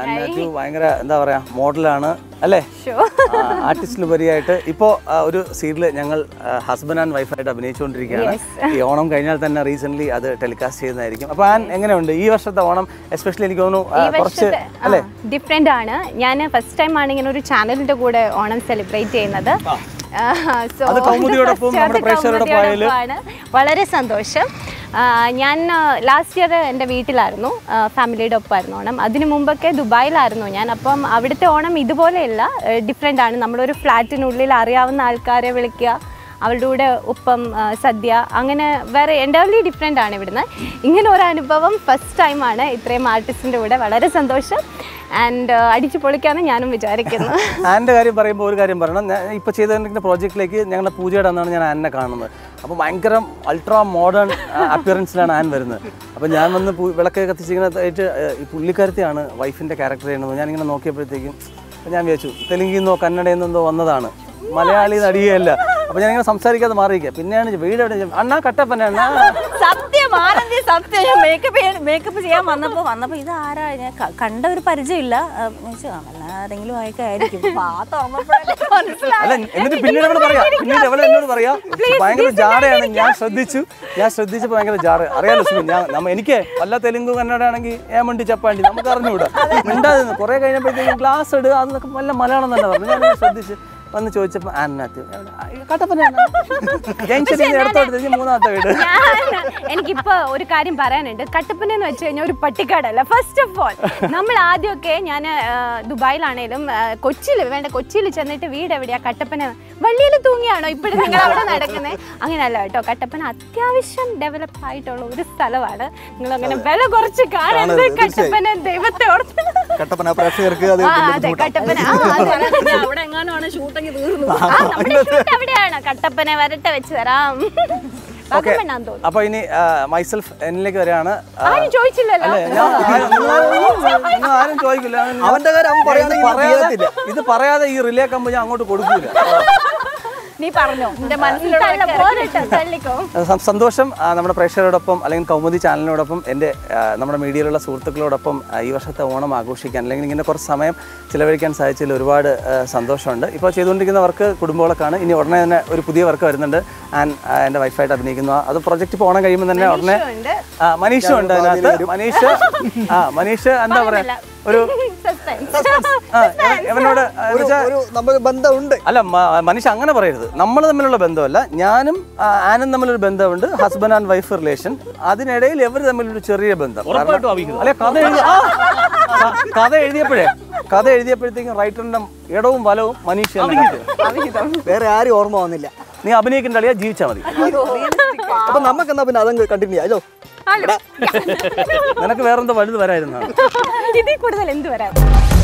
മാത്യു ഭയങ്കര എന്താ പറയാ മോഡലാണ് അല്ലേ ആർട്ടിസ്റ്റിലുപരിയായിട്ട് ഇപ്പോൾ ഒരു സീരിയൽ ഞങ്ങൾ ഹസ്ബൻഡ് ആൻഡ് വൈഫായിട്ട് അഭിനയിച്ചുകൊണ്ടിരിക്കുകയാണ് ഈ ഓണം കഴിഞ്ഞാൽ തന്നെ റീസെന്റ് അത് ടെലികാസ്റ്റ് ചെയ്യുന്നതായിരിക്കും അപ്പോൾ ആൻ എങ്ങനെയുണ്ട് ഈ വർഷത്തെ ഓണം എസ്പെഷ്യലി എനിക്ക് തോന്നുന്നു ആ, കുറച്ച് അല്ലേ ഡിഫറെൻ്റ് ആണ് ഞാൻ ഫസ്റ്റ് ടൈം ആണ് ഇങ്ങനെ ഒരു ചാനലിന്റെ കൂടെ ഓണം സെലിബ്രേറ്റ് ചെയ്യുന്നത് ആ, so അത് കൗമുദിയോടൊപ്പം first നമ്മുടെ അത് പ്രേക്ഷകരോടൊപ്പം ആയാലും. കൗമുദിയോടൊപ്പമാണ്. വളരെ സന്തോഷം ആ, ഞാൻ ലാസ്റ്റ് ഇയർ എൻ്റെ വീട്ടിലായിരുന്നു ഫാമിലിയുടെ ഒപ്പമായിരുന്നു ഓണം അതിനു മുമ്പൊക്കെ ദുബായിലായിരുന്നു ഞാൻ അപ്പം അവിടുത്തെ ഓണം ഇതുപോലെയല്ല ഡിഫറെൻ്റ് ആണ് നമ്മളൊരു ഫ്ലാറ്റിനുള്ളിൽ അറിയാവുന്ന ആൾക്കാരെ വിളിക്കുക അവരുടെ കൂടെ ഒപ്പം ആ, സദ്യ അങ്ങനെ വേറെ എൻ്റർലി ഡിഫറെൻ്റ് ആണ് ഇവിടുന്ന് ഇങ്ങനെ ഒരു അനുഭവം ഫസ്റ്റ് ടൈമാണ് ഇത്രയും ആർട്ടിസ്റ്റിൻ്റെ കൂടെ വളരെ സന്തോഷം ആൻഡ് അടിച്ചു പൊളിക്കാമെന്ന് ഞാനും വിചാരിക്കുന്നു ആൻ്റെ കാര്യം പറയുമ്പോൾ ഒരു കാര്യം പറയണം ഞാൻ ഇപ്പോൾ ചെയ്തുകൊണ്ടിരിക്കുന്ന പ്രോജക്റ്റിലേക്ക് ഞങ്ങളുടെ പൂജയുടെ അന്നാണ് ഞാൻ ആനെ കാണുന്നത് അപ്പോൾ ഭയങ്കര അൾട്രാ മോഡേൺ അപ്പിയറൻസിലാണ് ആൻ വരുന്നത് അപ്പോൾ ഞാൻ വന്ന് പൂ- വിളക്കൊക്കെ കത്തിച്ചിങ്ങനെ ഈ പുള്ളിക്കാരത്തെയാണ് വൈഫിൻ്റെ ക്യാരക്ടർ ചെയ്യുന്നത് ഞാനിങ്ങനെ നോക്കിയപ്പോഴത്തേക്കും ഞാൻ വിചാരിച്ചു തെലുങ്കിൽ നിന്നോ കന്നഡയിൽ നിന്നോ വന്നതാണ് മലയാളി നടിയല്ല അപ്പോൾ ഞാനിങ്ങനെ സംസാരിക്കാതെ മാറിയിരിക്കുക പിന്നെയാണ് ഇത് വീട് എവിടെ അണ്ണാ കട്ടപ്പന അണ്ണാ സത്യം ആനന്ദി സത്യം ഞാൻ മേക്കപ്പ് ചെയ്യാൻ മേക്കപ്പ് ചെയ്യാൻ വന്നപ്പോൾ വന്നപ്പോൾ ഇത് ആരാ ഞാൻ ക- കണ്ട ഒരു പരിചയമില്ല ആ, ഞാൻ ചോദിച്ചു, ആ, വല്ല ആരെങ്കിലും ആയിരിക്കും ആ തുറന്നപ്പോഴല്ലേ മനസ്സിലായി അല്ല എന്നിട്ട് പിന്നീട് അവള് പറയാ പിന്നീട് അവളെ എന്നോട് പറയാ ഭയങ്കര ജാടയാണ് ഞാൻ ശ്രദ്ധിച്ചു ഞാൻ ശ്രദ്ധിച്ചപ്പോൾ ഭയങ്കര ജാട അറിയാലോ സുമിൻ ഞാൻ നമ്മ എനിക്ക് വല്ല തെലുങ്ക് കന്നഡ ആണെങ്കിൽ ഏമണ്ടി ചപ്പാണ്ടി നമുക്ക് അറിഞ്ഞുകൂടാ മിണ്ടാതെ നിന്ന് കുറെ കഴിഞ്ഞപ്പോഴത്തേക്കും ക്ലാസ് ഇടുക അതൊക്കെ വല്ല മലയാളം തന്നെ പറഞ്ഞു ഞാൻ ശ്രദ്ധിച്ച് വന്ന് ചോദിച്ചപ്പോൾ ആൻ മാത്യു കട്ടപ്പനയാണ് ജംഗ്ഷനിൽ നിന്ന് ഇടത്തോട്ട് തിരിഞ്ഞ് മൂന്നാമത്തെ വീട് ഞാൻ എനിക്കിപ്പോ ഒരു കാര്യം പറയാനുണ്ട് കട്ടപ്പന എന്ന് വെച്ച് കഴിഞ്ഞാൽ ഒരു പട്ടിക്കാടല്ല ഫസ്റ്റ് ഓഫ് ഓൾ നമ്മൾ ആദ്യമൊക്കെ ഞാൻ ദുബായിലാണേലും കൊച്ചിയിൽ വേണ്ട കൊച്ചിയിൽ ചെന്നിട്ട് വീട് എവിടെയാ കട്ടപ്പന വള്ളിയിൽ തൂങ്ങിയാണോ ഇപ്പോഴും നിങ്ങൾ അവിടെ നടക്കുന്നത് അങ്ങനെയല്ല കേട്ടോ കട്ടപ്പന അത്യാവശ്യം ഡെവലപ്പ് ആയിട്ടുള്ള ഒരു സ്ഥലമാണ് നിങ്ങൾ അങ്ങനെ വില കുറച്ച് കാണരുത് കാണരുത്, കട്ടപ്പന ദൈവത്തെ ഓർത്ത് കട്ടപ്പന പ്രേക്ഷകർക്ക് അത് ആ വലിയ അതെ ബുദ്ധിമുട്ടാണ്. കട്ടപ്പന ആ, അതെ. അവിടെ എങ്ങാനുമാണ് ഷൂട്ടിങ് തീർന്നു ആ, നമ്മുടെ shoot എവിടെയാണ് കട്ടപ്പന വരട്ടെ വെച്ച് തരാം വാഗമണ്ണാന്ന് തോന്നുന്നു അപ്പൊ ഇനി മൈസെൽഫ് എന്നിലേക്ക് വരികയാണ് ആ, ആരും ചോദിച്ചില്ലല്ലോ അല്ലേ, ഞാൻ ആരും- നിങ്ങൾ- നിങ്ങൾ ആരും ചോദിക്കില്ല അവന്റെ കാര്യം അവൻ ഇത് പറയുകയാണെങ്കിൽ പറയാതെ ചെയ്യത്തില്ല. ഇത് പറയാതെ ഈ റിലേ കമ്പ് ഞാൻ അങ്ങോട്ട് കൊടുക്കൂല നീ പറഞ്ഞോ എന്റെ തള്ള, മനസ്സിലുള്ള പോരട്ടെ, തള്ളിക്കോ സ- സന്തോഷം ആ, നമ്മുടെ പ്രേക്ഷകരോടൊപ്പം അല്ലെങ്കിൽ കൗമുദി ചാനലിനോടൊപ്പം എൻ്റെ ആ, നമ്മുടെ മീഡിയയിലുള്ള സുഹൃത്തുക്കളോടൊപ്പം ആ, ഈ വർഷത്തെ ഓണം ആഘോഷിക്കാൻ അല്ലെങ്കിൽ ഇങ്ങനെ കുറച്ച് സമയം ചിലവഴിക്കാൻ സാധിച്ചതിൽ ഒരുപാട് ആ, സന്തോഷമുണ്ട് ഇപ്പോൾ ചെയ്തുകൊണ്ടിരിക്കുന്ന വർക്ക് കുടുംബങ്ങളൊക്കെയാണ് ഇനി ഉടനെ തന്നെ ഒരു പുതിയ വർക്ക് വരുന്നുണ്ട് ആൻഡ് എൻ്റെ വൈഫായിട്ട് അഭിനയിക്കുന്നു അത് പ്രൊജക്റ്റ് ഇപ്പോൾ ഓണം കഴിയുമ്പോൾ തന്നെ ഉടനെ ഉണ്ട്. ആ, മനീഷ ഉണ്ട് അതിനകത്ത് മനീഷ് ആ മനീഷ് എന്താ പറയാ ഒരു Suspense. ആ, ഇവൻ- ഇവനോട് ആ, എന്ന് ഒരു വെച്ചാ ഒരു നമുക്ക് ബന്ധമുണ്ട് അല്ല മ- മനുഷ്യ അങ്ങനെ പറയരുത് നമ്മൾ തമ്മിലുള്ള ബന്ധമല്ല ഞാനും ആ, ആനും തമ്മിലൊരു ബന്ധമുണ്ട് ഹസ്ബൻഡ് ആൻഡ് വൈഫ് റിലേഷൻ അതിനിടയിൽ ഇവർ തമ്മിലൊരു ചെറിയ ബന്ധം കാരണം- അല്ലെ കഥ എഴുതി ആ, ക- കഥ എഴുതിയപ്പോഴേ കഥ എഴുതിയപ്പോഴത്തേക്കും റൈറ്ററിന്റെ ഇടവും വലവും മനീഷ വേറെ ആരും ഓർമ്മ വന്നില്ല നീ അഭിനയിക്കേണ്ട അളിയാ ജീവിച്ചാൽ മതി അപ്പൊ നമുക്ക് എന്നാ പിന്നെ അതങ്ങ് കണ്ടിന്യൂ അല്ലോ നിനക്ക് വേറെന്തോ വലുത് വരായിരുന്നാണ് ഇതിൽ കൂടുതൽ എന്ത് വരാം